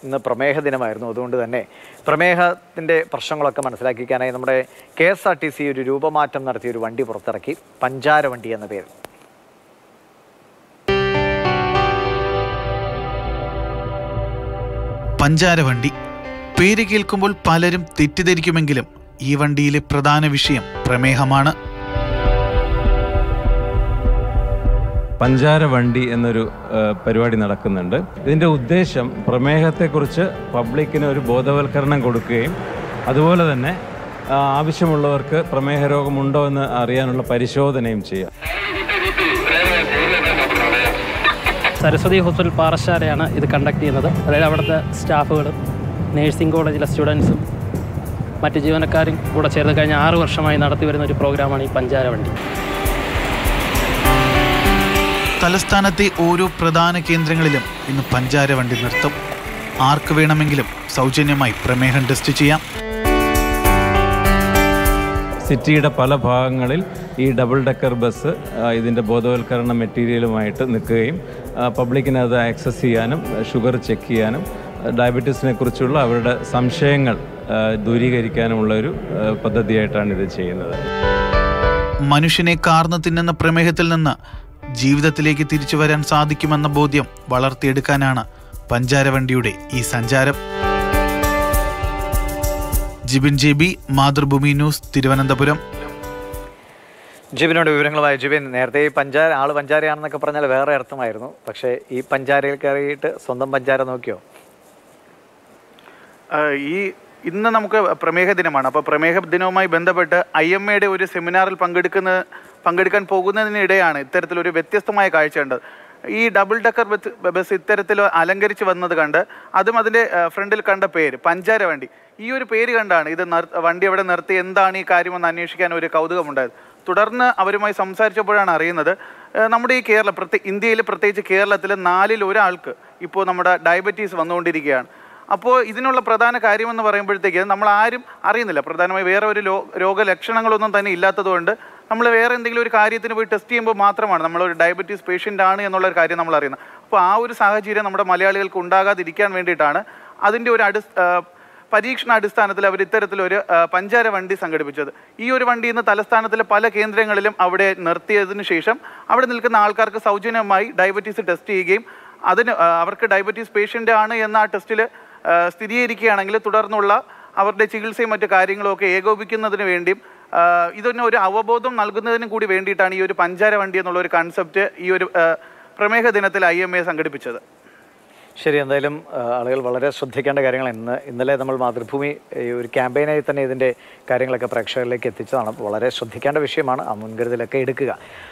ഇന്ന് പ്രമേഹ ദിനമായിരുന്നു അതുകൊണ്ട് തന്നെ പ്രമേഹത്തിൻ്റെ പ്രശ്നങ്ങളൊക്കെ മനസ്സിലാക്കിക്കാനായി നമ്മുടെ K S R T C ഒരു രൂപമാറ്റം നടത്തിയ ഒരു വണ്ടി പുറത്തിറക്കി പഞ്ചാര വണ്ടി എന്ന പേരിൽ പഞ്ചാരവണ്ടി പേര് കേൾക്കുമ്പോൾ പലരും തെറ്റിദ്ധരിക്കുമെങ്കിലും ഈ വണ്ടിയിലെ പ്രധാന വിഷയം പ്രമേഹമാണ് പഞ്ചാര വണ്ടി എന്നൊരു ആ, പരിപാടി നടക്കുന്നുണ്ട് ഇതിൻ്റെ ഉദ്ദേശം പ്രമേഹത്തെക്കുറിച്ച് പബ്ലിക്കിന് ഒരു ബോധവൽക്കരണം കൊടുക്കുകയും അതുപോലെ തന്നെ ആ, ആവശ്യമുള്ളവർക്ക് പ്രമേഹ രോഗമുണ്ടോ എന്ന് അറിയാനുള്ള പരിശോധനയും ചെയ്യാം സരസ്വതി ഹോസ്പിറ്റൽ പാറശാലയാണ് ഇത് കണ്ടക്ട് ചെയ്യുന്നത് അതായത് അവിടുത്തെ സ്റ്റാഫുകളും നേഴ്സിംഗ് കോളേജിലെ സ്റ്റുഡൻസും മറ്റ് ജീവനക്കാരും കൂടെ ചേർന്ന് കഴിഞ്ഞ ആറ് വർഷമായി നടത്തി വരുന്ന ഒരു പ്രോഗ്രാമാണ് ഈ പഞ്ചാര വണ്ടി തലസ്ഥാനത്തെ ഓരോ പ്രധാന കേന്ദ്രങ്ങളിലും ഇന്ന് പഞ്ചാരവണ്ടി നിർത്തും ആർക്ക് വേണമെങ്കിലും സൗജന്യമായി പ്രമേഹം ടെസ്റ്റ് ചെയ്യാം സിറ്റിയുടെ പല ഭാഗങ്ങളിൽ ഈ ഡബിൾ ഡെക്കർ ബസ് ആ, ഇതിൻ്റെ ബോധവൽക്കരണ മെറ്റീരിയലുമായിട്ട് നിൽക്കുകയും ആ, പബ്ലിക്കിന് അത് ആക്സസ് ചെയ്യാനും ഷുഗർ ചെക്ക് ചെയ്യാനും ഡയബറ്റീസിനെ കുറിച്ചുള്ള അവരുടെ സംശയങ്ങൾ ആ, ദൂരീകരിക്കാനുമുള്ള ഒരു ആ, പദ്ധതിയായിട്ടാണ് ഇത് ചെയ്യുന്നത് മനുഷ്യനെ കാർന്നു തിന്നുന്ന പ്രമേഹത്തിൽ നിന്ന് ജീവിതത്തിലേക്ക് തിരിച്ചു വരാൻ സാധിക്കുമെന്ന ബോധ്യം വളർത്തിയെടുക്കാനാണ് പഞ്ചാരവണ്ടിയുടെ ഈ സഞ്ചാരം Jibin J B Mathrubhumi news Thiruvananthapuram ജിബിനോട് വിവരങ്ങളുമായി ജിബിൻ നേരത്തെ ഈ പഞ്ചാര ആള് പഞ്ചാരയാണെന്നൊക്കെ പറഞ്ഞാൽ വേറെ അർത്ഥമായിരുന്നു പക്ഷേ ഈ പഞ്ചാരയിൽ കയറിയിട്ട് സ്വന്തം പഞ്ചാര നോക്കിയോ ആഹ് ഈ ഇന്ന് നമുക്ക് പ്രമേഹ ദിനമാണ് അപ്പോൾ പ്രമേഹ ദിനവുമായി ബന്ധപ്പെട്ട് ഐ എം എയുടെ ഒരു സെമിനാറിൽ പങ്കെടുക്കുന്ന പങ്കെടുക്കാൻ പോകുന്നതിനിടെയാണ് ഇത്തരത്തിലൊരു വ്യത്യസ്തമായ കാഴ്ച കണ്ടത് ഈ ഡബിൾ ഡക്കർ ബസ് ബസ് ഇത്തരത്തിൽ അലങ്കരിച്ച് വന്നത് കണ്ട് അതും അതിൻ്റെ ആഹ് ഫ്രണ്ടിൽ കണ്ട പേര് പഞ്ചാര വണ്ടി ഈ ഒരു പേര് കണ്ടാണ് ഇത് നിർ വണ്ടി അവിടെ നിർത്തി എന്താണ് ഈ കാര്യമെന്ന് അന്വേഷിക്കാൻ ഒരു കൗതുകമുണ്ടായത് തുടർന്ന് അവരുമായി സംസാരിച്ചപ്പോഴാണ് അറിയുന്നത് ആഹ് നമ്മുടെ ഈ കേരള പ്രത്യേ ഇന്ത്യയിൽ പ്രത്യേകിച്ച് കേരളത്തിൽ നാലിൽ ഒരാൾക്ക് ഇപ്പോൾ നമ്മുടെ ഡയബറ്റീസ് വന്നുകൊണ്ടിരിക്കുകയാണ് അപ്പോൾ ഇതിനുള്ള പ്രധാന കാര്യമെന്ന് പറയുമ്പോഴത്തേക്ക് നമ്മൾ ആരും അറിയുന്നില്ല പ്രധാനമായി വേറെ ഒരു ലോ രോഗലക്ഷണങ്ങളൊന്നും തന്നെ ഇല്ലാത്തതുകൊണ്ട് നമ്മൾ വേറെ എന്തെങ്കിലും ഒരു കാര്യത്തിന് പോയി ടെസ്റ്റ് ചെയ്യുമ്പോൾ മാത്രമാണ് നമ്മളൊരു ഡയബറ്റീസ് പേഷ്യൻ്റ് ആണ് എന്നുള്ള ഒരു കാര്യം നമ്മൾ അറിയുന്നത് അപ്പോൾ ആ ഒരു സാഹചര്യം നമ്മുടെ മലയാളികൾക്ക് ഉണ്ടാകാതിരിക്കാൻ വേണ്ടിയിട്ടാണ് അതിൻ്റെ ഒരു അടി പരീക്ഷണ അടിസ്ഥാനത്തിൽ അവർ ഇത്തരത്തിലൊരു ആ, പഞ്ചാര വണ്ടി സംഘടിപ്പിച്ചത് ഈ ഒരു വണ്ടി ഇന്ന് തലസ്ഥാനത്തിലെ പല കേന്ദ്രങ്ങളിലും അവിടെ നിർത്തിയതിനു ശേഷം അവിടെ നിൽക്കുന്ന ആൾക്കാർക്ക് സൗജന്യമായി ഡയബറ്റീസ് ടെസ്റ്റ് ചെയ്യുകയും അതിന് ആ, അവർക്ക് ഡയബറ്റീസ് പേഷ്യൻ്റ് ആണ് എന്ന ആ ടെസ്റ്റിൽ സ്ഥിരീകരിക്കുകയാണെങ്കിൽ തുടർന്നുള്ള അവരുടെ ചികിത്സയും മറ്റു കാര്യങ്ങളും ഒക്കെ ഏകോപിക്കുന്നതിന് വേണ്ടിയും ആ, ഇതിന് ഒരു അവബോധം നൽകുന്നതിനും കൂടി വേണ്ടിയിട്ടാണ് ഈ ഒരു പഞ്ചാര വണ്ടി എന്നുള്ള ഒരു കൺസെപ്റ്റ് ഈ ഒരു ആ, പ്രമേഹ ദിനത്തിൽ ഐ എം എ സംഘടിപ്പിച്ചത് ശരി എന്തായാലും ആ, ആളുകൾ വളരെ ശ്രദ്ധിക്കേണ്ട കാര്യങ്ങൾ ഇന്ന് ഇന്നലെ നമ്മൾ മാതൃഭൂമി ഈ ഒരു ക്യാമ്പയിനായി തന്നെ ഇതിൻ്റെ കാര്യങ്ങളൊക്കെ പ്രേക്ഷകരിലേക്ക് എത്തിച്ചതാണ് വളരെ ശ്രദ്ധിക്കേണ്ട വിഷയമാണ് ആ മുൻകരുതലൊക്കെ എടുക്കുക